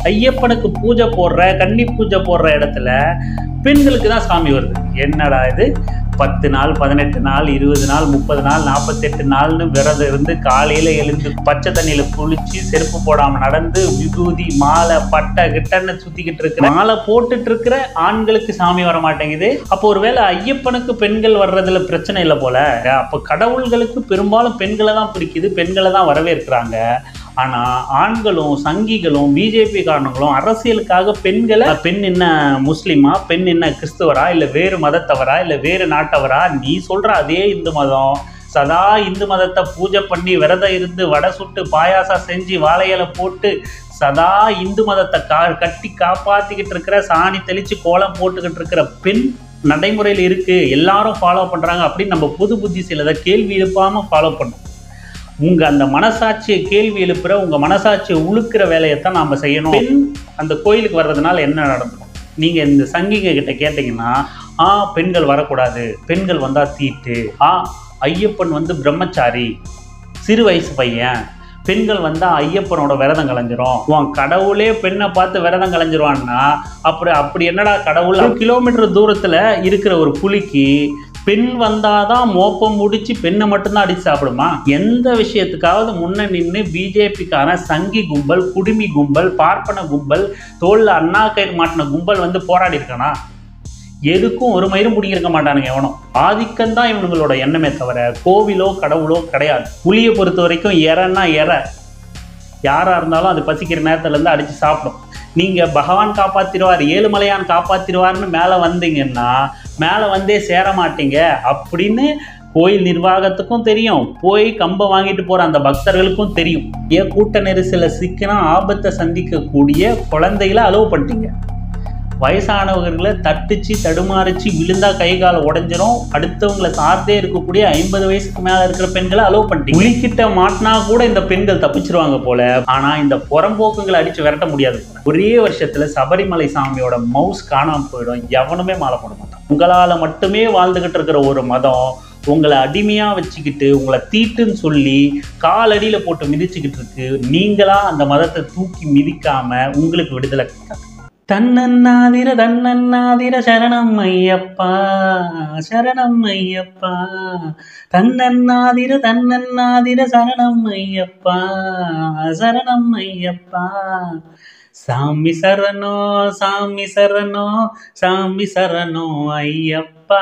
ஐயப்பனுக்கு பூஜை போடுற கன்னி பூஜை போடுற இடத்துல பெண்களுக்கு தான் சாமி வருது என்னடா இது பத்து நாள் பதினெட்டு நாள் இருபது நாள் முப்பது நாள் நாற்பத்தெட்டு நாள்னு விரதம் இருந்து காலையில எழுந்து பச்சை தண்ணியில குளிச்சு செருப்பு போடாம நடந்து விபூதி மாலை பட்டை கிட்டன்னு சுத்திக்கிட்டு இருக்கிற மாலை போட்டுட்டு இருக்கிற ஆண்களுக்கு சாமி வர மாட்டேங்குது அப்போ ஒருவேளை ஐயப்பனுக்கு பெண்கள் வர்றதுல பிரச்சனை இல்லை போல அப்போ கடவுள்களுக்கு பெரும்பாலும் பெண்களை தான் பிடிக்குது பெண்களை தான் வரவேற்கிறாங்க ஆனா ஆண்களும் சங்கிகளும் பிஜேபி காரணங்களும் அரசியலுக்காக பெண்களை பெண் என்ன முஸ்லிமா பெண் என்ன கிறிஸ்துவரா இல்ல வேறு மதத்தவரா இல்ல வேறு நாட்டவரா நீ சொல்ற அதே இந்து மதம் சதா இந்து மதத்தை பூஜை பண்ணி விரதம் இருந்து வடை சுட்டு பாயாசம் செஞ்சு வாழை இலை போட்டு சதா இந்து மதத்தை கா கட்டி காப்பாத்திக்கிட்டு இருக்கிற சாணி தெளிச்சு கோலம் போட்டுக்கிட்டு இருக்கிற பெண் நடைமுறையில் இருக்கு எல்லாரும் ஃபாலோ பண்றாங்க அப்படின்னு நம்ம புது புத்தி சிலதை கேள்வி எழுப்பாம ஃபாலோ பண்ணோம் உங்க அந்த மனசாட்சியை கேள்வி எழுப்புற உங்க மனசாட்சியை உழுக்கிற வேலையைத்தான் நாம செய்யணும் பெண் அந்த கோயிலுக்கு வர்றதுனால என்ன நடந்துடும் நீங்க இந்த சங்கிக கிட்ட கேட்டீங்கன்னா ஆ பெண்கள் வரக்கூடாது பெண்கள் வந்தா தீட்டு ஆ ஐயப்பன் வந்து பிரம்மச்சாரி சிறு வயசு பையன் பெண்கள் வந்தா ஐயப்பனோட விரதம் கலைஞ்சிரும் உன் கடவுளே பெண்ணை பார்த்து விரதம் கலைஞ்சிருவான்னா அப்புறம் அப்படி என்னடா கடவுள் கிலோமீட்டர் தூரத்துல இருக்கிற ஒரு புலிக்கு பெண் வந்தாதான் மோப்பம் முடிச்சு பெண்ணை மட்டும்தான் அடிச்சு சாப்பிடுமா எந்த விஷயத்துக்காவது முன்ன நின்று பிஜேபிக்கான சங்கி கும்பல் குடுமி கும்பல் பார்ப்பன கும்பல் தோல்ல அண்ணா கயிறு மாட்டின கும்பல் வந்து போராடி இருக்கானா எதுக்கும் ஒரு மயிரும் பிடிங்கிருக்க மாட்டானுங்க எவனும் ஆதிக்கம் தான் இவனுங்களோட எண்ணமே தவிர கோவிலோ கடவுளோ கிடையாது புலியை பொறுத்த வரைக்கும் எறன்னா எற யாரா இருந்தாலும் அது பசிக்கிற நேரத்துல இருந்து அடிச்சு சாப்பிடும் நீங்க பகவான் காப்பாத்திடுவார் ஏழுமலையான் காப்பாத்திடுவார்னு மேல வந்தீங்கன்னா மேல வந்தே சேர மாட்டீங்க அப்படின்னு கோயில் நிர்வாகத்துக்கும் தெரியும் போய் கம்பை வாங்கிட்டு போற அந்த பக்தர்களுக்கும் தெரியும் ஏன் கூட்ட நெரிசல சிக்கினா ஆபத்தை சந்திக்கக்கூடிய குழந்தைகளை அலோவ் பண்ணிட்டீங்க வயசானவர்களை தட்டுச்சு தடுமாறிச்சு விழுந்தா கை கால் உடஞ்சிரும் அடுத்தவங்களை சார்ந்தே இருக்கக்கூடிய ஐம்பது வயசுக்கு மேல இருக்கிற பெண்களை அலோவ் பண்ணிட்டீங்க புலிக்கிட்ட மாட்டினா கூட இந்த பெண்கள் தப்பிச்சிருவாங்க போல ஆனா இந்த புறம்போக்குங்களை அடிச்சு விரட்ட முடியாது ஒரே வருஷத்துல சபரிமலை சாமியோட மவுஸ் காணாம போயிடும் எவனுமே மாலை போட மாட்டான் உங்களால மட்டுமே வாழ்ந்துகிட்டு இருக்கிற ஒரு மதம் உங்களை அடிமையா வச்சுக்கிட்டு உங்களை தீட்டுன்னு சொல்லி காலடியில போட்டு மிதிச்சுக்கிட்டு இருக்கு நீங்களா அந்த மதத்தை தூக்கி மிதிக்காம உங்களுக்கு விடுதலை கிடைக்காது. தன்னன்னாதிர தன்னன்னாதிர சரணம் ஐயப்பா சரணம் ஐயப்பா தன்னன்னாதிர தன்னன்னாதிர சரணம் ஐயப்பா சரணம் ஐயப்பா சாமி சரணோ சாமி சரணோ சாமி சரணோ ஐயப்பா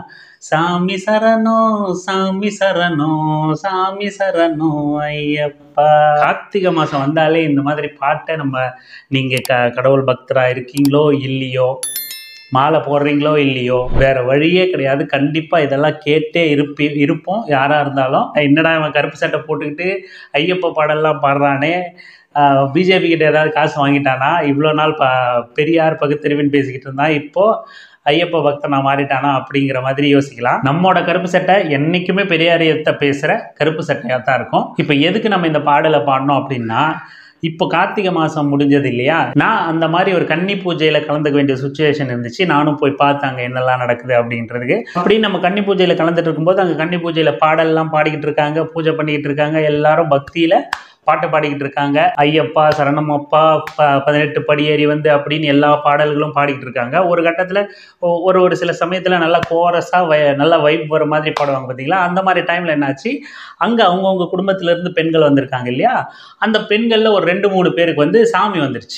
சாமி சரணோ சாமி சரணோ சாமி சரணோ ஐயப்பா கார்த்திகை மாசம் வந்தாலே இந்த மாதிரி பாட்டை நம்ம நீங்க க கடவுள் பக்தரா இருக்கீங்களோ இல்லையோ மாலை போடுறீங்களோ இல்லையோ வேற வழியே கிடையாது கண்டிப்பா இதெல்லாம் கேட்டே இருப்பி இருப்போம் யாரா இருந்தாலும் என்னடா இவன் கருப்பு சட்டை போட்டுக்கிட்டு ஐயப்ப பாடல்லாம் பாடுறானே பிஜேபி கிட்ட ஏதாவது காசு வாங்கிட்டானா இவ்வளோ நாள் ப பெரியார் பகுத்தறிவுன்னு பேசிக்கிட்டு இருந்தான் இப்போ ஐயப்ப பக்தனா மாறிட்டானா அப்படிங்கிற மாதிரி யோசிக்கலாம் நம்மோட கருப்பு சட்டை என்னைக்குமே பெரியாரியத்தை பேசுகிற கருப்பு சட்டையாக தான் இருக்கும் இப்போ எதுக்கு நம்ம இந்த பாடலை பாடினோம் அப்படின்னா இப்போ கார்த்திகை மாதம் முடிஞ்சது இல்லையா நான் அந்த மாதிரி ஒரு கன்னி பூஜையில் கலந்துக்க வேண்டிய சுச்சுவேஷன் இருந்துச்சு நானும் போய் பார்த்தாங்க என்னெல்லாம் நடக்குது அப்படின்றதுக்கு அப்படி நம்ம கன்னி பூஜையில் கலந்துட்டு இருக்கும்போது அங்கே கன்னி பூஜையில் பாடல்லாம் பாடிக்கிட்டு இருக்காங்க பூஜை பண்ணிக்கிட்டு இருக்காங்க எல்லாரும் பக்தியில் பாட்டு பாடிக்கிட்டு இருக்காங்க ஐயப்பா சரணமப்பா ப பதினெட்டு படியேறி வந்து அப்படின்னு எல்லா பாடல்களும் பாடிக்கிட்டு இருக்காங்க ஒரு கட்டத்தில் ஒரு ஒரு சில சமயத்தில் நல்லா கோரஸாக வ நல்லா வைப் வர மாதிரி பாடுவாங்க பார்த்தீங்களா அந்த மாதிரி டைமில் என்னாச்சு அங்கே அவங்கவுங்க குடும்பத்திலேருந்து பெண்கள் வந்திருக்காங்க இல்லையா அந்த பெண்களில் ஒரு ரெண்டு மூணு பேருக்கு வந்து சாமி வந்துருச்சு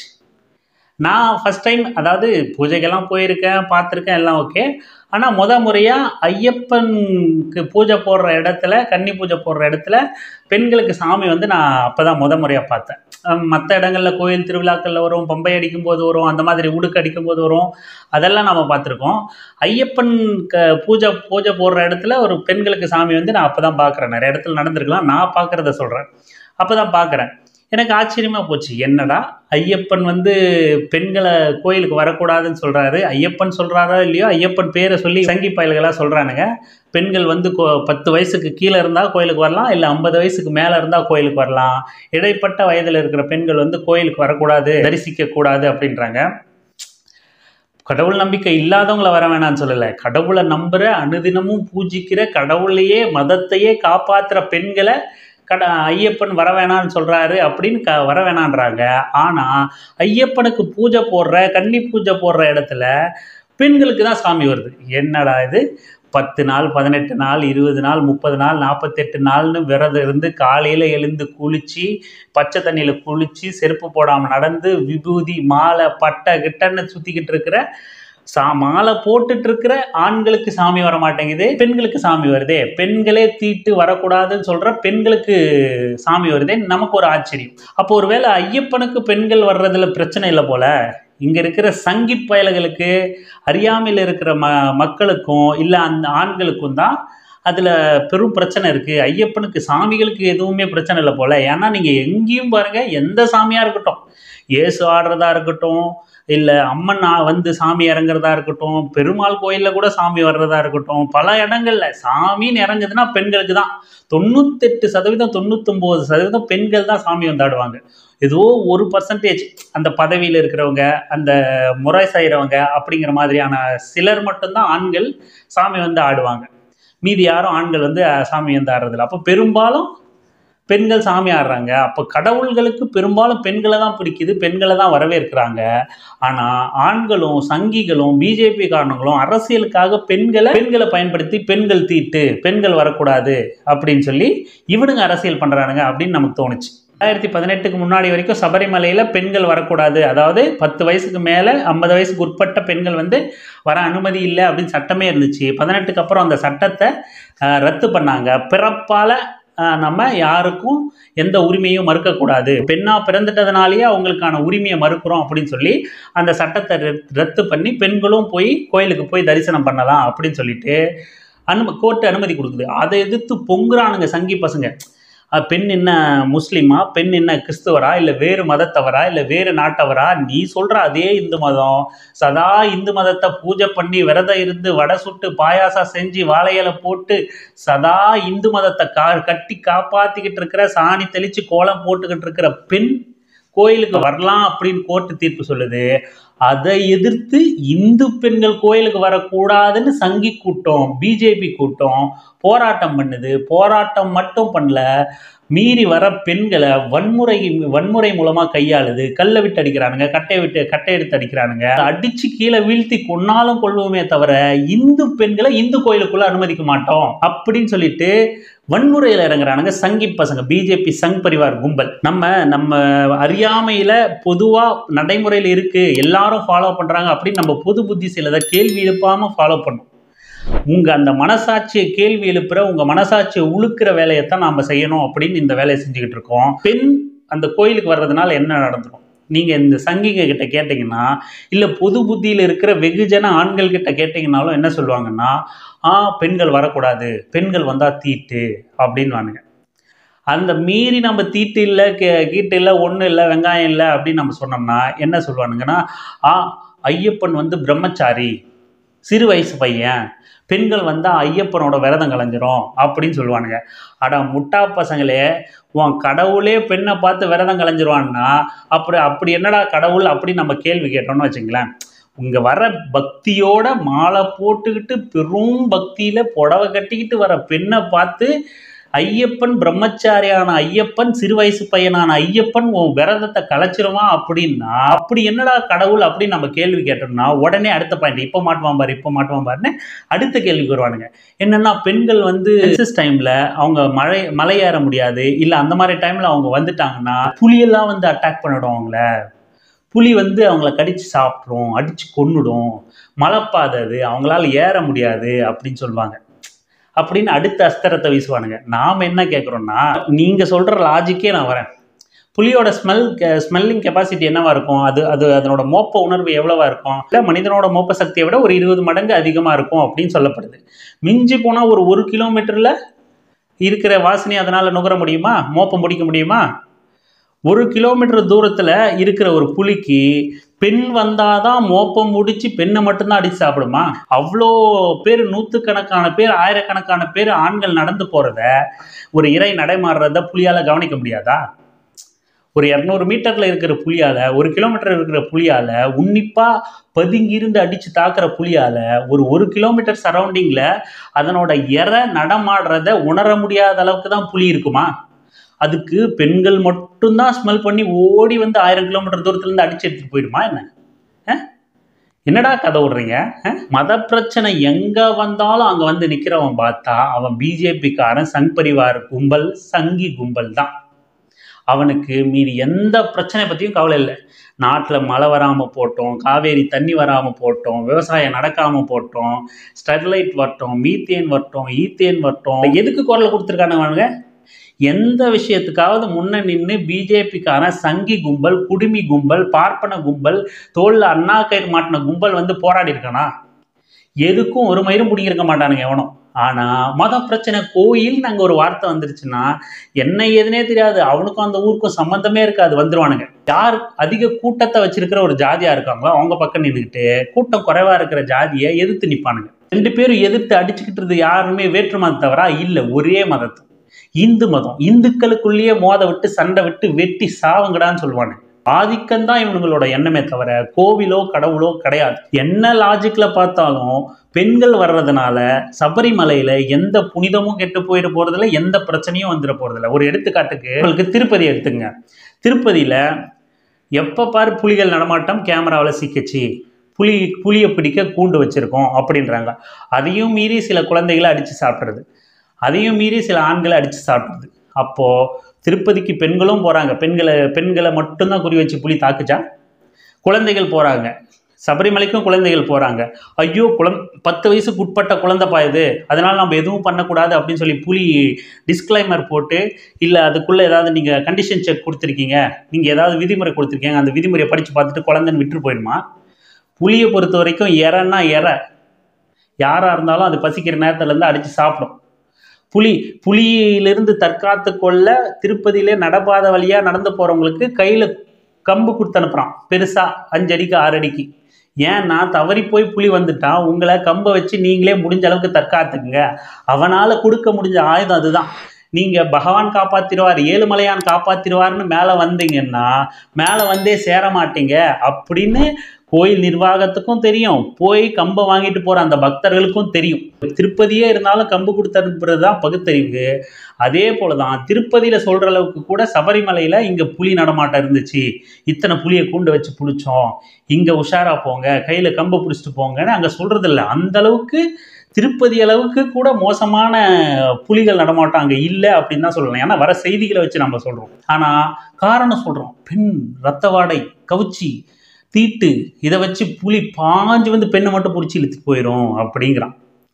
நான் ஃபஸ்ட் டைம் அதாவது பூஜைக்கெல்லாம் போயிருக்கேன் பார்த்துருக்கேன் எல்லாம் ஓகே ஆனால் முத முறையாக ஐயப்பனுக்கு பூஜை போடுற இடத்துல கன்னி பூஜை போடுற இடத்துல பெண்களுக்கு சாமி வந்து நான் அப்போ தான் முத முறையாக பார்த்தேன் மற்ற இடங்களில் கோயில் திருவிழாக்களில் வரும் பம்பை அடிக்கும்போது வரும் அந்த மாதிரி உடுக்கு அடிக்கும்போது வரும் அதெல்லாம் நம்ம பார்த்துருக்கோம் ஐயப்பன் க பூஜை பூஜை போடுற இடத்துல ஒரு பெண்களுக்கு சாமி வந்து நான் அப்போ தான் பார்க்குறேன் நிறைய இடத்துல நடந்திருக்கலாம் நான் பார்க்குறத சொல்கிறேன் அப்போ தான் பார்க்குறேன் எனக்கு ஆச்சரியமா போச்சு என்னடா ஐயப்பன் வந்து பெண்களை கோயிலுக்கு வரக்கூடாதுன்னு சொல்றாரு ஐயப்பன் சொல்றாரோ இல்லையோ ஐயப்பன் பேரை சொல்லி சங்கி பயல்களாக சொல்றானுங்க பெண்கள் வந்து கோ- பத்து வயசுக்கு கீழே இருந்தால் கோயிலுக்கு வரலாம் இல்லை ஐம்பது வயசுக்கு மேலே இருந்தால் கோயிலுக்கு வரலாம் இடைப்பட்ட வயதில் இருக்கிற பெண்கள் வந்து கோயிலுக்கு வரக்கூடாது தரிசிக்க கூடாது அப்படின்றாங்க கடவுள் நம்பிக்கை இல்லாதவங்கள வர வேணாம்னு சொல்லலை கடவுளை நம்புற அனுதினமும் பூஜிக்கிற கடவுளையே மதத்தையே காப்பாத்துற பெண்களை கட ஐயப்பன் வர வேணான்னு சொல்கிறாரு அப்படின்னு க வர வேணான்றாங்க ஆனால் ஐயப்பனுக்கு பூஜை போடுற கன்னி பூஜை போடுற இடத்துல பெண்களுக்கு தான் சாமி வருது என்னடா இது பத்து நாள் பதினெட்டு நாள் இருபது நாள் முப்பது நாள் நாற்பத்தெட்டு நாள்னு விரதம் இருந்து காலையில் எழுந்து குளித்து பச்சை தண்ணியில் குளித்து செருப்பு போடாமல் நடந்து விபூதி மாலை பட்டை கிட்டன்னு சுற்றிக்கிட்டு இருக்கிற சா மாலை போட்டுட்டு இருக்கிற ஆண்களுக்கு சாமி வர மாட்டேங்குது பெண்களுக்கு சாமி வருதே பெண்களே தீட்டு வரக்கூடாதுன்னு சொல்ற பெண்களுக்கு சாமி வருதே நமக்கு ஒரு ஆச்சரியம் அப்போ ஒருவேளை ஐயப்பனுக்கு பெண்கள் வர்றதுல பிரச்சனை இல்லை போல இங்க இருக்கிற சங்கி பயல்களுக்கு அறியாமையில் இருக்கிற ம மக்களுக்கும் இல்லை அந்த ஆண்களுக்கும் தான் அதில் பெரும் பிரச்சனை இருக்குது ஐயப்பனுக்கு சாமிகளுக்கு எதுவுமே பிரச்சனை இல்லை போல் ஏன்னா நீங்கள் எங்கேயும் பாருங்கள் எந்த சாமியாக இருக்கட்டும் இயேசு ஆடுறதா இருக்கட்டும் இல்லை அம்மன் ஆ- வந்து சாமி இறங்குறதா இருக்கட்டும் பெருமாள் கோயிலில் கூட சாமி வர்றதா இருக்கட்டும் பல இடங்கள்ல சாமின்னு இறங்குதுன்னா பெண்களுக்கு தான் தொண்ணூத்தெட்டு சதவீதம் தொண்ணூத்தொம்பது சதவீதம் பெண்கள் தான் சாமி வந்து ஆடுவாங்க ஏதோ ஒரு பர்சன்டேஜ் அந்த பதவியில் இருக்கிறவங்க அந்த முறை செய்கிறவங்க அப்படிங்கிற மாதிரியான சிலர் மட்டும்தான் ஆண்கள் சாமி வந்து ஆடுவாங்க மீதி யாரும் ஆண்கள் வந்து அஹ், சாமி வந்து ஆடுறதில்ல அப்போ பெரும்பாலும் பெண்கள் சாமி ஆடுறாங்க அப்போ கடவுள்களுக்கு பெரும்பாலும் பெண்களை தான் பிடிக்குது பெண்களை தான் வரவேற்கிறாங்க ஆனால் ஆண்களும் சங்கிகளும் பிஜேபி காரணங்களும் அரசியலுக்காக பெண்களை பெண்களை பயன்படுத்தி பெண்கள் தீட்டு பெண்கள் வரக்கூடாது அப்படின்னு சொல்லி இவனுங்க அரசியல் பண்ணுறானுங்க அப்படின்னு நமக்கு தோணுச்சு ரெண்டாயிரத்தி பதினெட்டுக்கு முன்னாடி வரைக்கும் சபரிமலையில் பெண்கள் வரக்கூடாது அதாவது பத்து வயசுக்கு மேலே ஐம்பது வயசுக்கு உட்பட்ட பெண்கள் வந்து வர அனுமதி இல்லை அப்படின்னு சட்டமே இருந்துச்சு பதினெட்டுக்கு அப்புறம் அந்த சட்டத்தை அஹ், ரத்து பண்ணாங்க பிறப்பால் அஹ், நம்ம யாருக்கும் எந்த உரிமையும் மறுக்கக்கூடாது பெண்ணா பிறந்துட்டதுனாலேயே அவங்களுக்கான உரிமையை மறுக்கிறோம் அப்படின்னு சொல்லி அந்த சட்டத்தை ரத்- ரத்து பண்ணி பெண்களும் போய் கோயிலுக்கு போய் தரிசனம் பண்ணலாம் அப்படின்னு சொல்லிட்டு அனும கோர்ட்டு அனுமதி கொடுக்குது அதை எதிர்த்து பொங்குறானுங்க சங்கி பசங்க அஹ், பெண் என்ன முஸ்லீமா பெண் என்ன கிறிஸ்துவரா இல்லை வேறு மதத்தவரா இல்லை வேறு நாட்டவரா நீ சொல்ற அதே இந்து மதம் சதா இந்து மதத்தை பூஜை பண்ணி விரதம் இருந்து வடை சுட்டு பாயாசம் செஞ்சு வாழை இலை போட்டு சதா இந்து மதத்தை கா கட்டி காப்பாத்திக்கிட்டு இருக்கிற சாணி தெளிச்சு கோலம் போட்டுக்கிட்டு இருக்கிற பெண் கோயிலுக்கு வரலாம் அப்படின்னு கோர்ட்டு தீர்ப்பு சொல்லுது அதை எதிர்த்து இந்து பெண்கள் கோயிலுக்கு வரக்கூடாதுன்னு சங்கி கூட்டம் பிஜேபி கூட்டம் போராட்டம் பண்ணுது போராட்டம் மட்டும் பண்ணல மீறி வர பெண்களை வன்முறை வன்முறை மூலமா கையாளுது கல்லை விட்டு அடிக்கிறானுங்க கட்டை விட்டு கட்டை எடுத்து அடிக்கிறானுங்க அடிச்சு கீழே வீழ்த்தி கொன்னாலும் கொள்வோமே தவிர இந்து பெண்களை இந்து கோயிலுக்குள்ள அனுமதிக்க மாட்டோம் அப்படின்னு சொல்லிட்டு வன்முறையில் இறங்குறானுங்க சங்கி பசங்க பிஜேபி சங் பரிவார் கும்பல் நம்ம நம்ம அறியாமையில பொதுவா நடைமுறையில் இருக்கு எல்லாரும் ஃபாலோ பண்றாங்க அப்படின்னு நம்ம பொது புத்தி சிலதை கேள்வி எழுப்பாம ஃபாலோ பண்ணும் உங்க அந்த மனசாட்சியை கேள்வி எழுப்புற உங்க மனசாட்சியை உழுக்கிற வேலையைத்தான் நாம செய்யணும் அப்படின்னு இந்த வேலையை செஞ்சுக்கிட்டு இருக்கோம் பெண் அந்த கோயிலுக்கு வர்றதுனால என்ன நடந்துரும் நீங்க இந்த சங்கிங்க கிட்ட கேட்டீங்கன்னா இல்ல பொது புத்தியில இருக்கிற வெகுஜன ஆண்கள் கிட்ட கேட்டீங்கன்னாலும் என்ன சொல்லுவாங்கன்னா ஆ பெண்கள் வரக்கூடாது பெண்கள் வந்தா தீட்டு அப்படின்னு அந்த மீறி நம்ம தீட்டு இல்லை கே கீட்டு இல்லை ஒன்றும் இல்லை வெங்காயம் இல்லை அப்படின்னு நம்ம சொன்னோம்னா என்ன சொல்லுவானுங்கன்னா ஆ ஐயப்பன் வந்து பிரம்மச்சாரி சிறு வயசு பையன் பெண்கள் வந்தால் ஐயப்பனோட விரதம் கலைஞ்சிரும் அப்படின்னு சொல்லுவானுங்க அட முட்டா பசங்களே உன் கடவுளே பெண்ணை பார்த்து விரதம் கலைஞ்சிருவான்னா அப்புறம் அப்படி என்னடா கடவுள் அப்படின்னு நம்ம கேள்வி கேட்டோம்னு வச்சுங்களேன் இங்க வர பக்தியோட மாலை போட்டுக்கிட்டு பெரும் பக்தியில புடவை கட்டிக்கிட்டு வர பெண்ணை பார்த்து ஐயப்பன் பிரம்மச்சாரியான ஐயப்பன் சிறு வயசு பையனான ஐயப்பன் உன் விரதத்தை கலைச்சிருவான் அப்படின்னா அப்படி என்னடா கடவுள் அப்படின்னு நம்ம கேள்வி கேட்டோம்னா உடனே அடுத்த பாயிண்ட் இப்போ மாட்டுவான் பாரு இப்போ மாட்டுவான் பாருன்னு அடுத்த கேள்விக்கு வருவானுங்க என்னன்னா பெண்கள் வந்து சென்சஸ் டைம்ல அவங்க மழை மலை ஏற முடியாது இல்லை அந்த மாதிரி டைம்ல அவங்க வந்துட்டாங்கன்னா புலியெல்லாம் வந்து அட்டாக் பண்ணிடும் அவங்கள புலி வந்து அவங்கள கடிச்சு சாப்பிட்ரும் அடிச்சு கொன்னுடும் மலைப்பாதை அது அவங்களால ஏற முடியாது அப்படின்னு சொல்லுவாங்க அப்படின்னு அடுத்த அஸ்திரத்தை வீசுவானுங்க நாம் என்ன கேட்குறோம்னா நீங்கள் சொல்கிற லாஜிக்கே நான் வரேன் புலியோட ஸ்மெல் ஸ்மெல்லிங் கெப்பாசிட்டி என்னவா இருக்கும் அது அது அதனோட மோப்ப உணர்வு எவ்வளவா இருக்கும் இல்லை மனிதனோட மோப்ப சக்தியை விட ஒரு இருபது மடங்கு அதிகமாக இருக்கும் அப்படின்னு சொல்லப்படுது மிஞ்சி போனால் ஒரு ஒரு கிலோமீட்டரில் இருக்கிற வாசனை அதனால் நுகர முடியுமா மோப்பம் பிடிக்க முடியுமா ஒரு கிலோமீட்டர் தூரத்தில் இருக்கிற ஒரு புலிக்கு பெண் வந்தாதான் மோப்பம் முடிச்சு பெண்ணை மட்டும்தான் அடிச்சு சாப்பிடுமா அவ்வளோ பேர் நூற்றுக்கணக்கான பேர் ஆயிரக்கணக்கான பேர் ஆண்கள் நடந்து போகிறத ஒரு இறை நடைமாறுறத புலியால் கவனிக்க முடியாதா ஒரு இரநூறு மீட்டரில் இருக்கிற புலியால் ஒரு கிலோமீட்டர் இருக்கிற புலியால் உன்னிப்பாக பதுங்கியிருந்து அடித்து தாக்குற புலியால் ஒரு ஒரு கிலோமீட்டர் சரௌண்டிங்கில் அதனோட இற நடமாடுறத உணர முடியாத அளவுக்கு தான் புலி இருக்குமா அதுக்கு பெண்கள் மட்டும்தான் ஸ்மெல் பண்ணி ஓடி வந்து ஆயிரம் கிலோமீட்டர் தூரத்துலேருந்து அடிச்சு எடுத்துட்டு போயிடுமா என்ன ஆ? என்னடா கதை விடுறீங்க ஆ? மத பிரச்சனை எங்க வந்தாலும் அங்க வந்து நிக்கிறவன் பார்த்தா அவன் பிஜேபிக்காரன் சங் பரிவார் கும்பல் சங்கி கும்பல் தான் அவனுக்கு மீதி எந்த பிரச்சனை பற்றியும் கவலை இல்லை நாட்டில் மழை வராமல் போட்டோம் காவேரி தண்ணி வராமல் போட்டோம் விவசாயம் நடக்காமல் போட்டோம் ஸ்டெர்லைட் வரட்டும் மீத்தேன் வரட்டும் ஈத்தேன் வரட்டும் எதுக்கு குரல் கொடுத்துருக்கானுங்க எந்த விஷயத்துக்காவது முன்ன நின்று பிஜேபிக்காரன் சங்கி கும்பல் குடுமி கும்பல் பார்ப்பன கும்பல் தோல்ல அண்ணா கயிறு மாட்டின கும்பல் வந்து போராடி இருக்கானா எதுக்கும் ஒரு மயிரும் பிடிங்கிருக்க மாட்டானுங்க எவனும் ஆனா மத பிரச்சனை கோயில் நாங்க ஒரு வார்த்தை வந்துருச்சுன்னா என்ன ஏதுனே தெரியாது அவனுக்கும் அந்த ஊருக்கும் சம்பந்தமே இருக்காது வந்துருவானுங்க யார் அதிக கூட்டத்தை வச்சிருக்கிற ஒரு ஜாதியா இருக்காங்களோ அவங்க பக்கம் நின்றுக்கிட்டு கூட்டம் குறைவா இருக்கிற ஜாதியை எதிர்த்து நிப்பானுங்க ரெண்டு பேரும் எதிர்த்து அடிச்சுக்கிட்டு யாருமே வேற்று மதத்தவரா இல்ல ஒரே மதத்தை இந்து மதம் இந்துக்களுக்குள்ளேயே மோத விட்டு சண்டை விட்டு வெட்டி சாவுங்கடான்னு சொல்லுவானுங்க ஆதிக்கம் தான் இவனுங்களோட எண்ணமே தவிர கோவிலோ கடவுளோ கிடையாது என்ன லாஜிக்ல பார்த்தாலும் பெண்கள் வர்றதுனால சபரிமலையில எந்த புனிதமும் கெட்டு போயிட போறதில்ல எந்த பிரச்சனையும் வந்துட போறதில்ல ஒரு எடுத்துக்காட்டுக்கு உங்களுக்கு திருப்பதி எடுத்துங்க திருப்பதியில எப்ப பாரு புலிகள் நடமாட்டம் கேமராவில் சிக்கிச்சு புலி புலியை பிடிக்க கூண்டு வச்சிருக்கோம் அப்படின்றாங்க அதையும் மீறி சில குழந்தைகளை அடிச்சு சாப்பிட்றது அதையும் மீறி சில ஆண்களை அடிச்சு சாப்பிட்றது அப்போ திருப்பதிக்கு பெண்களும் போறாங்க பெண்களை பெண்களை மட்டும்தான் குறி வச்சு புலி தாக்குச்சா குழந்தைகள் போறாங்க சபரிமலைக்கும் குழந்தைகள் போறாங்க ஐயோ குழந் பத்து வயசுக்கு உட்பட்ட குழந்தைப்பா இது அதனால நம்ம எதுவும் பண்ணக்கூடாது அப்படின்னு சொல்லி புலி டிஸ்க்ளைமர் போட்டு இல்லை அதுக்குள்ள ஏதாவது நீங்க கண்டிஷன் செக் கொடுத்துருக்கீங்க நீங்க ஏதாவது விதிமுறை கொடுத்துருக்கீங்க அந்த விதிமுறையை படிச்சு பார்த்துட்டு குழந்தைன்னு விட்டு போயிடுமா புலியை பொறுத்த வரைக்கும் எறன்னா எற யாரா இருந்தாலும் அது பசிக்கிற நேரத்துல இருந்து அடிச்சு சாப்பிடும் புலி புலியிலிருந்து தற்காத்து கொள்ள திருப்பதியிலே நடப்பாத வழியா நடந்து போறவங்களுக்கு கையில கம்பு கொடுத்து அனுப்புறான் பெருசா அஞ்சடிக்கு ஆறு அடிக்கு ஏன்னா தவறி போய் புலி வந்துட்டான் உங்களை கம்பை வச்சு நீங்களே முடிஞ்ச அளவுக்கு தற்காத்துக்குங்க அவனால கொடுக்க முடிஞ்ச ஆயுதம் அதுதான் நீங்க பகவான் காப்பாத்திடுவார் ஏழுமலையான் காப்பாத்திடுவார்னு மேலே வந்தீங்கன்னா மேலே வந்தே சேர மாட்டீங்க அப்படின்னு கோயில் நிர்வாகத்துக்கும் தெரியும் போய் கம்பை வாங்கிட்டு போற அந்த பக்தர்களுக்கும் தெரியும் திருப்பதியே இருந்தாலும் கம்பு கொடுத்து அனுப்புறது தான் பகுத்தறிவு அதே போல தான் திருப்பதியில சொல்ற அளவுக்கு கூட சபரிமலையில இங்க புலி நடமாட்டம் இருந்துச்சு இத்தனை புலியை கூண்டு வச்சு பிடிச்சோம் இங்க உஷாரா போங்க கையில கம்பை பிடிச்சிட்டு போங்கன்னு அங்க சொல்றது இல்லை அந்த அளவுக்கு திருப்பதி அளவுக்கு கூட மோசமான புலிகள் நடமாட்டம் அங்கே இல்லை அப்படின்னு தான் சொல்லலாம் ஏன்னா வர செய்திகளை வச்சு நம்ம சொல்கிறோம் ஆனால் காரணம் சொல்கிறோம் பெண் ரத்த வாடை கவுச்சி தீட்டு இதை வச்சு புலி பாஞ்சு வந்து பெண்ணை மட்டும் பிடிச்சி இழுத்துட்டு போயிடும் அப்படிங்கிறான்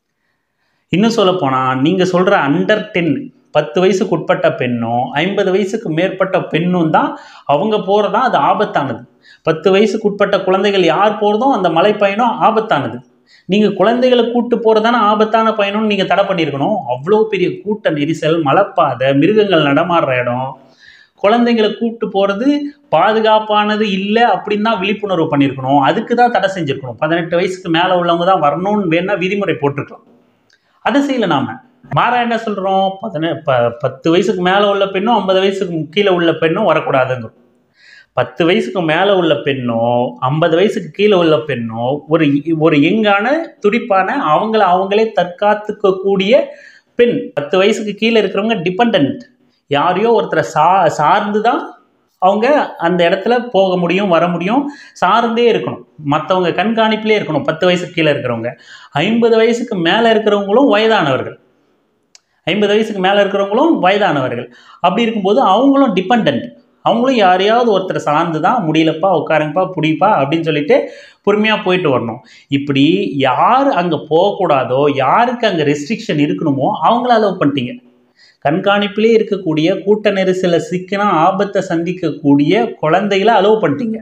இன்னும் சொல்ல போனால் நீங்கள் சொல்கிற அண்டர் டென் பத்து வயசுக்கு உட்பட்ட பெண்ணும் ஐம்பது வயசுக்கு மேற்பட்ட பெண்ணும் தான் அவங்க போகிறதா அது ஆபத்தானது பத்து வயசுக்கு உட்பட்ட குழந்தைகள் யார் போகிறதோ அந்த மலை பயணம் ஆபத்தானது நீங்கள் குழந்தைகளை கூட்டு போகிறதான ஆபத்தான பயணம்னு நீங்கள் தடை பண்ணியிருக்கணும் அவ்வளோ பெரிய கூட்ட நெரிசல் மலைப்பாதை மிருகங்கள் நடமாடுற இடம் குழந்தைங்களை கூப்பிட்டு போகிறது பாதுகாப்பானது இல்லை அப்படின்னு தான் விழிப்புணர்வு பண்ணியிருக்கணும் அதுக்கு தான் தடை செஞ்சுருக்கணும் பதினெட்டு வயசுக்கு மேலே உள்ளவங்க தான் வரணும்னு வேணா விதிமுறை போட்டிருக்கலாம் அதை செய்யலை நாம மாறா என்ன சொல்கிறோம் பதினெ ப பத்து வயசுக்கு மேலே உள்ள பெண்ணும் ஐம்பது வயசுக்கு கீழே உள்ள பெண்ணும் வரக்கூடாதுங்கிறோம் பத்து வயசுக்கு மேலே உள்ள பெண்ணோ ஐம்பது வயசுக்கு கீழே உள்ள பெண்ணோ ஒரு ஒரு யங்கான துடிப்பான அவங்கள அவங்களே தற்காத்துக்கக்கூடிய பெண் பத்து வயசுக்கு கீழே இருக்கிறவங்க டிபெண்ட் யாரையோ ஒருத்தரை சா சார்ந்து தான் அவங்க அந்த இடத்துல போக முடியும் வர முடியும் சார்ந்தே இருக்கணும் மற்றவங்க கண்காணிப்பிலே இருக்கணும் பத்து வயசுக்கு கீழே இருக்கிறவங்க ஐம்பது வயசுக்கு மேலே இருக்கிறவங்களும் வயதானவர்கள் ஐம்பது வயசுக்கு மேலே இருக்கிறவங்களும் வயதானவர்கள் அப்படி இருக்கும்போது அவங்களும் டிபெண்ட் அவங்களும் யாரையாவது ஒருத்தரை சார்ந்து தான் முடியலப்பா உட்காருங்கப்பா புடிப்பா அப்படின்னு சொல்லிட்டு பொறுமையாக போயிட்டு வரணும் இப்படி யார் அங்கே போகக்கூடாதோ யாருக்கு அங்கே ரெஸ்ட்ரிக்ஷன் இருக்கணுமோ அவங்கள அலோவ் பண்ணிட்டீங்க கண்காணிப்பிலே இருக்கக்கூடிய கூட்ட நெரிசலை சிக்கினா ஆபத்தை சந்திக்கக்கூடிய குழந்தைகளை அலோவ் பண்ணிட்டீங்க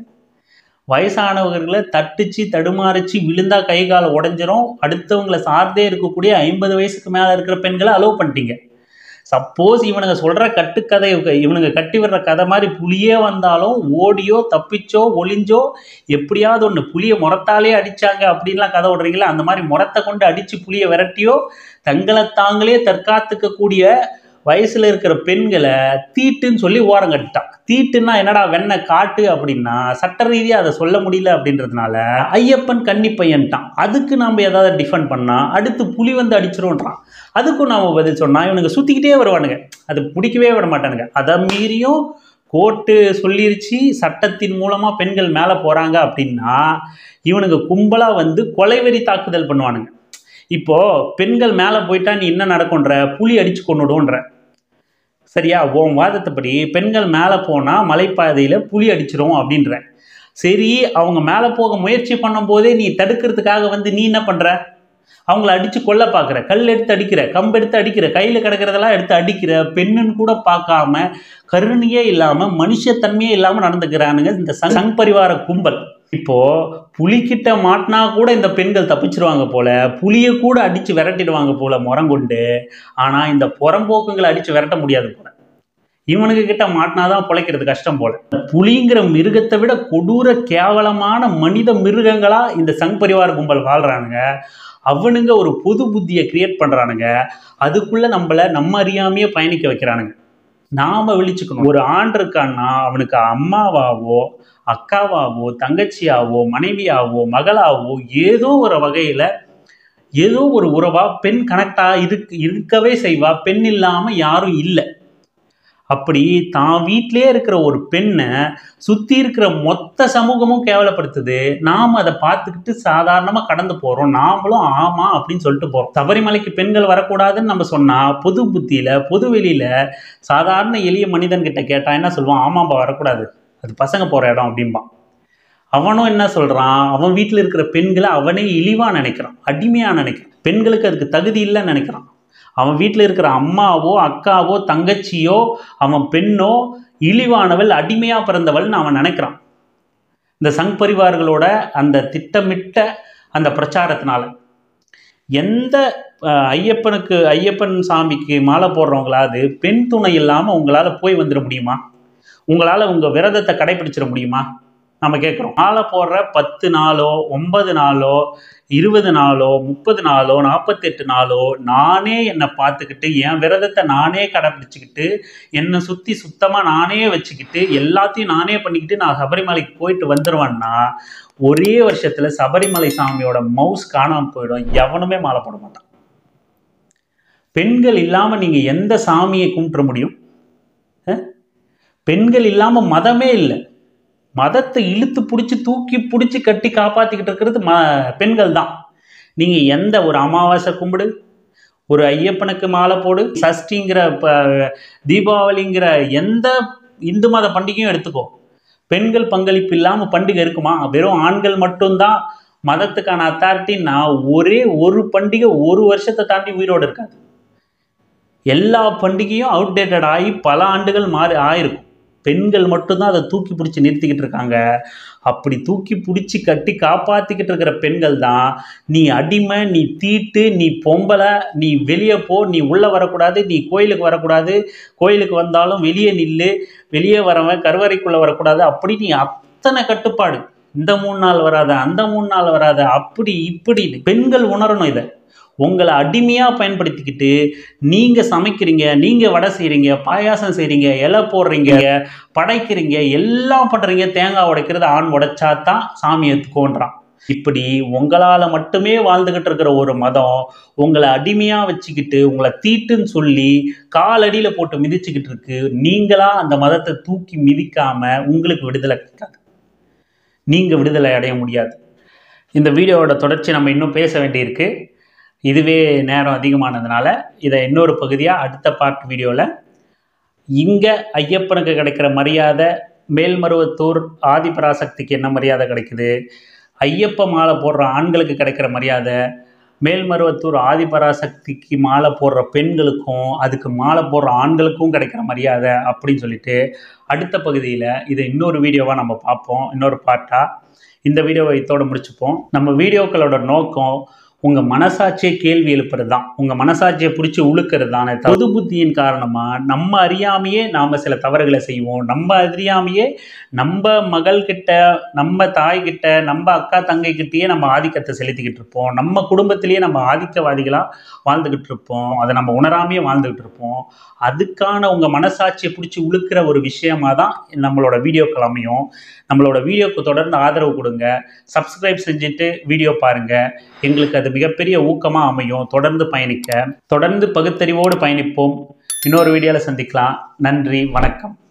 வயசானவர்களை தட்டுச்சு தடுமாறிச்சு விழுந்தா கை கால உடஞ்சிரும் அடுத்தவங்களை சார்ந்தே இருக்கக்கூடிய ஐம்பது வயசுக்கு மேலே இருக்கிற பெண்களை அலோவ் பண்ணிட்டீங்க சப்போஸ் இவனுங்க சொல்கிற கட்டுக்கதை இவனுங்க கட்டி விடுற கதை மாதிரி புலியே வந்தாலும் ஓடியோ தப்பிச்சோ ஒளிஞ்சோ எப்படியாவது ஒன்று புளியை முறத்தாலே அடித்தாங்க அப்படின்லாம் கதை விடுறீங்களா அந்த மாதிரி முறத்தை கொண்டு அடித்து புளியை விரட்டியோ தங்களை தாங்களே தற்காத்துக்கக்கூடிய வயசுல இருக்கிற பெண்களை தீட்டுன்னு சொல்லி ஓரம் கட்டிட்டான் தீட்டுன்னா என்னடா வெண்ணெய் காட்டு அப்படின்னா சட்ட ரீதியாக அதை சொல்ல முடியல அப்படின்றதுனால ஐயப்பன் கன்னி பையன்ட்டான் அதுக்கு நாம் ஏதாவது டிஃபெண்ட் பண்ணால் அடுத்து புலி வந்து அடிச்சிரும்ன்றான் அதுக்கும் நாம் பதில் சொன்னால் இவனுங்க சுற்றிக்கிட்டே வருவானுங்க அது பிடிக்கவே விட மாட்டானுங்க அதை மீறியும் கோர்ட்டு சொல்லிருச்சு சட்டத்தின் மூலமாக பெண்கள் மேலே போகிறாங்க அப்படின்னா இவனுங்க கும்பலாக வந்து கொலைவெறி தாக்குதல் பண்ணுவானுங்க இப்போது பெண்கள் மேலே போயிட்டா நீ என்ன நடக்கும்ன்ற புலி அடித்து கொண்டுடுன்ற சரியா உன் வாதத்தைப்படி பெண்கள் மேலே போனால் மலைப்பாதையில் புலி அடிச்சிரும் அப்படின்ற சரி அவங்க மேலே போக முயற்சி பண்ணும்போதே நீ தடுக்கிறதுக்காக வந்து நீ என்ன பண்ணுற அவங்கள அடித்து கொல்ல பார்க்குற கல் எடுத்து அடிக்கிற கம்பு எடுத்து அடிக்கிற கையில் கிடக்கிறதெல்லாம் எடுத்து அடிக்கிற பெண்ணுன்னு கூட பார்க்காம கருணையே இல்லாமல் மனுஷத்தன்மையே இல்லாமல் நடந்துக்கிறானுங்க இந்த சங் பரிவார கும்பல் இப்போ புலிக்கிட்ட மாட்டினா கூட இந்த பெண்கள் தப்பிச்சிருவாங்க போல புலியை கூட அடிச்சு விரட்டிடுவாங்க போல முறங்கொண்டு ஆனா இந்த புறம்போக்குங்களை அடிச்சு விரட்ட முடியாது போல இவனுக்கு கிட்ட மாட்டினாதான் பிழைக்கிறது கஷ்டம் போல புலிங்கிற மிருகத்தை விட கொடூர கேவலமான மனித மிருகங்களா இந்த சங் பரிவார கும்பல் வாழ்றானுங்க அவனுங்க ஒரு பொது புத்தியை கிரியேட் பண்றானுங்க அதுக்குள்ள நம்மள நம்ம அறியாமையே பயணிக்க வைக்கிறானுங்க நாம விழிச்சுக்கணும் ஒரு ஆண் இருக்கான்னா அவனுக்கு அம்மாவாவோ அக்காவாவோ தங்கச்சியாவோ மனைவியாவோ மகளாவோ ஏதோ ஒரு வகையில ஏதோ ஒரு உறவா பெண் கனெக்டா இருக்கு இருக்கவே செய்வா பெண் இல்லாம யாரும் இல்லை அப்படி தான் வீட்டிலே இருக்கிற ஒரு பெண்ணை சுற்றி இருக்கிற மொத்த சமூகமும் கேவலப்படுத்துது நாம் அதை பார்த்துக்கிட்டு சாதாரணமாக கடந்து போகிறோம் நாமளும் ஆமாம் அப்படின்னு சொல்லிட்டு போகிறோம் சபரிமலைக்கு பெண்கள் வரக்கூடாதுன்னு நம்ம சொன்னால் பொது புத்தியில் பொது வெளியில் சாதாரண எளிய மனிதன்கிட்ட கேட்டால் என்ன சொல்லுவான் ஆமாம்பா வரக்கூடாது அது பசங்க போகிற இடம் அப்படிம்பான் அவனும் என்ன சொல்கிறான் அவன் வீட்டில் இருக்கிற பெண்களை அவனே இழிவாக நினைக்கிறான் அடிமையாக நினைக்கிறான் பெண்களுக்கு அதுக்கு தகுதி இல்லைன்னு நினைக்கிறான் அவன் வீட்டில் இருக்கிற அம்மாவோ அக்காவோ தங்கச்சியோ அவன் பெண்ணோ இழிவானவள் அடிமையாக பிறந்தவள்னு அவன் நினைக்கிறான் இந்த சங் பரிவார்களோட அந்த திட்டமிட்ட அந்த பிரச்சாரத்தினால எந்த அஹ், ஐயப்பனுக்கு ஐயப்பன் சாமிக்கு மாலை போடுறவங்களாவது பெண் துணை இல்லாமல் உங்களால் போய் வந்துட முடியுமா உங்களால் உங்கள் விரதத்தை கடைபிடிச்சிட முடியுமா நம்ம கேட்குறோம் மாலை போடுற பத்து நாளோ ஒன்பது நாளோ இருபது நாளோ முப்பது நாளோ நாற்பத்தெட்டு நாளோ நானே என்னை பார்த்துக்கிட்டு என் விரதத்தை நானே கடைப்பிடிச்சிக்கிட்டு என்னை சுற்றி சுத்தமாக நானே வச்சுக்கிட்டு எல்லாத்தையும் நானே பண்ணிக்கிட்டு நான் சபரிமலைக்கு போயிட்டு வந்துடுவேன்னா ஒரே வருஷத்தில் சபரிமலை சாமியோட மவுஸ் காணாமல் போயிடும் எவனுமே மாலை போட மாட்டான் பெண்கள் இல்லாமல் நீங்கள் எந்த சாமியை கும்பிட முடியும் அஹ்? பெண்கள் இல்லாமல் மதமே இல்லை மதத்தை இழுத்து பிடிச்சி தூக்கி பிடிச்சி கட்டி காப்பாற்றிக்கிட்டு இருக்கிறது ம பெண்கள் தான் நீங்கள் எந்த ஒரு அமாவாசை கும்பிடு ஒரு ஐயப்பனுக்கு மாலை போடு சஷ்டிங்கிற ப தீபாவளிங்கிற எந்த இந்து மத பண்டிகையும் எடுத்துக்கோ பெண்கள் பங்களிப்பு இல்லாமல் பண்டிகை இருக்குமா வெறும் ஆண்கள் மட்டும்தான் மதத்துக்கான அத்தாரிட்டின்னா ஒரே ஒரு பண்டிகை ஒரு வருஷத்தை தாண்டி உயிரோடு இருக்காது எல்லா பண்டிகையும் அவுடேட்டட் ஆகி பல ஆண்டுகள் மாறி ஆயிருக்கும் பெண்கள் மட்டும்தான் அதை தூக்கி பிடிச்சி நிறுத்திக்கிட்டு இருக்காங்க அப்படி தூக்கி பிடிச்சி கட்டி காப்பாற்றிக்கிட்டு இருக்கிற பெண்கள் தான் நீ அடிமை நீ தீட்டு நீ பொம்பளை நீ வெளியே போ நீ உள்ளே வரக்கூடாது நீ கோயிலுக்கு வரக்கூடாது கோயிலுக்கு வந்தாலும் வெளியே நில்லு வெளியே வரவன் கருவறைக்குள்ளே வரக்கூடாது அப்படி நீ அத்தனை கட்டுப்பாடு இந்த மூணு நாள் வராத அந்த மூணு நாள் வராத அப்படி இப்படி பெண்கள் உணரணும் இதை உங்களை அடிமையாக பயன்படுத்திக்கிட்டு நீங்கள் சமைக்கிறீங்க நீங்கள் வடை செய்கிறீங்க பாயாசம் செய்கிறீங்க இலை போடுறீங்க படைக்கிறீங்க எல்லாம் பண்ணுறீங்க தேங்காய் உடைக்கிறது ஆண் உடைச்சா தான் சாமி எடுத்துக்கோன்றான் இப்படி உங்களால் மட்டுமே வாழ்ந்துக்கிட்டு இருக்கிற ஒரு மதம் உங்களை அடிமையாக வச்சுக்கிட்டு உங்களை தீட்டுன்னு சொல்லி காலடியில் போட்டு மிதிச்சுக்கிட்டு இருக்கு நீங்களா அந்த மதத்தை தூக்கி மிதிக்காம உங்களுக்கு விடுதலை கிடைக்காது நீங்கள் விடுதலை அடைய முடியாது இந்த வீடியோவோட தொடர்ச்சி நம்ம இன்னும் பேச வேண்டியிருக்கு இதுவே நேரம் அதிகமானதுனால இதை இன்னொரு பகுதியாக அடுத்த பார்ட் வீடியோவில் இங்கே ஐயப்பனுக்கு கிடைக்கிற மரியாதை மேல்மருவத்தூர் ஆதிபராசக்திக்கு என்ன மரியாதை கிடைக்குது ஐயப்ப மாலை போடுற ஆண்களுக்கு கிடைக்கிற மரியாதை மேல்மருவத்தூர் ஆதிபராசக்திக்கு மாலை போடுற பெண்களுக்கும் அதுக்கு மாலை போடுற ஆண்களுக்கும் கிடைக்கிற மரியாதை அப்படின்னு சொல்லிட்டு அடுத்த பகுதியில் இதை இன்னொரு வீடியோவாக நம்ம பார்ப்போம் இன்னொரு பார்ட்டாக இந்த வீடியோவை இதோட முடிச்சுப்போம் நம்ம வீடியோக்களோட நோக்கம் உங்க மனசாட்சியை கேள்வி எழுப்புறது தான் உங்க மனசாட்சியை பிடிச்சி உழுக்கிறது தானே பொது புத்தியின் காரணமா நம்ம அறியாமையே நாம சில தவறுகளை செய்வோம் நம்ம அறியாமையே நம்ம மகள் கிட்ட நம்ம தாய் கிட்ட நம்ம அக்கா தங்கை கிட்டயே நம்ம ஆதிக்கத்தை செலுத்திக்கிட்டு இருப்போம் நம்ம குடும்பத்திலேயே நம்ம ஆதிக்கவாதிகளா வாழ்ந்துகிட்டு இருப்போம் அதை நம்ம உணராமையே வாழ்ந்துகிட்டு இருப்போம் அதுக்கான உங்க மனசாட்சியை பிடிச்சி உழுக்கிற ஒரு விஷயமா தான் நம்மளோட வீடியோக்கள் அமையும் நம்மளோட வீடியோக்கு தொடர்ந்து ஆதரவு கொடுங்க சப்ஸ்கிரைப் செஞ்சுட்டு வீடியோ பாருங்க எங்களுக்கு அது மிகப்பெரிய ஊக்கமாக அமையும் தொடர்ந்து பயணிக்க தொடர்ந்து பகுத்தறிவோடு பயணிப்போம் இன்னொரு வீடியோவில் சந்திக்கலாம் நன்றி வணக்கம்